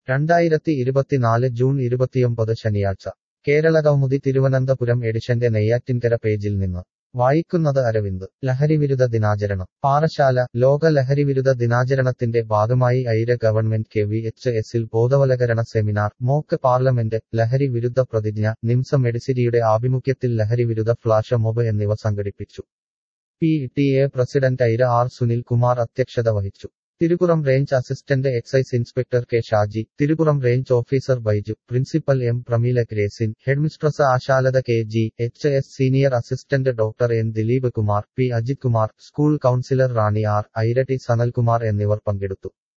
രണ്ടായിരത്തി ഇരുപത്തിനാല് ജൂൺ ഇരുപത്തിയൊമ്പത് ശനിയാഴ്ച കേരളകൗമുദി തിരുവനന്തപുരം എഡിഷന്റെ നെയ്യാറ്റിൻകര പേജിൽ നിന്ന് വായിക്കുന്നത് അരവിന്ദ് ലഹരിവിരുദ്ധ ദിനാചരണം പാറശാല ലോക ലഹരിവിരുദ്ധ ദിനാചരണത്തിന്റെ ഭാഗമായി ഐര ഗവൺമെന്റ് കെ വി എച്ച് എസിൽ ബോധവൽക്കരണ സെമിനാർ മോക്ക് പാർലമെന്റ് ലഹരി വിരുദ്ധ പ്രതിജ്ഞ നിംസ മെഡിസിരിയുടെ ആഭിമുഖ്യത്തിൽ ലഹരിവിരുദ്ധ ഫ്ലാഷ് മോബ് എന്നിവ സംഘടിപ്പിച്ചു P T A president Aira R Sunil Kumar അധ്യക്ഷത വഹിച്ചു Thirupuram range assistant excise inspector K Shaji Thirupuram range officer Baiju principal M Prameela ഗ്രേസിൻ headmistress Ashalatha K G H S senior assistant doctor N Dileep Kumar P Ajith Kumar school counsellor Rani R Aira T Sanalkumar എന്നിവർ പങ്കെടുത്തു